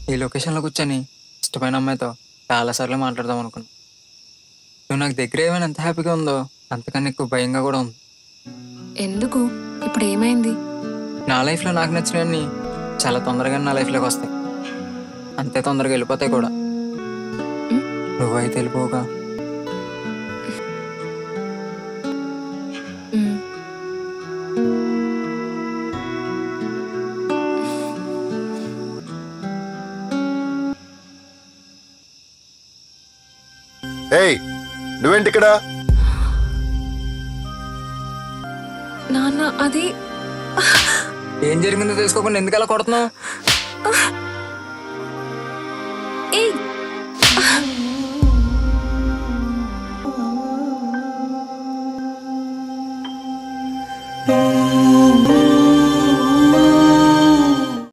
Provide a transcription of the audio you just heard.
ఈ లొకేషన్లో కూర్చొని ఇష్టమైన అమ్మాయితో చాలాసార్లు మాట్లాడదాం అనుకున్నా నువ్వు నాకు దగ్గర ఏమైనా ఎంత హ్యాపీగా ఉందో అంతకన్నా ఎక్కువ భయంగా కూడా ఉంది ఎందుకు ఇప్పుడు ఏమైంది నా లైఫ్లో నాకు నచ్చినవన్నీ చాలా తొందరగా నా లైఫ్లోకి వస్తాయి అంతే తొందరగా వెళ్ళిపోతాయి కూడా నువ్వైతే వెళ్ళిపోగా మ్మ్. ఏయ్ నువ్వేంటి ఇక్కడ నాన్న అది ఏం జరిగిందో తెలుసుకోకుండా ఎందుకు అలా కొడుతున్నావు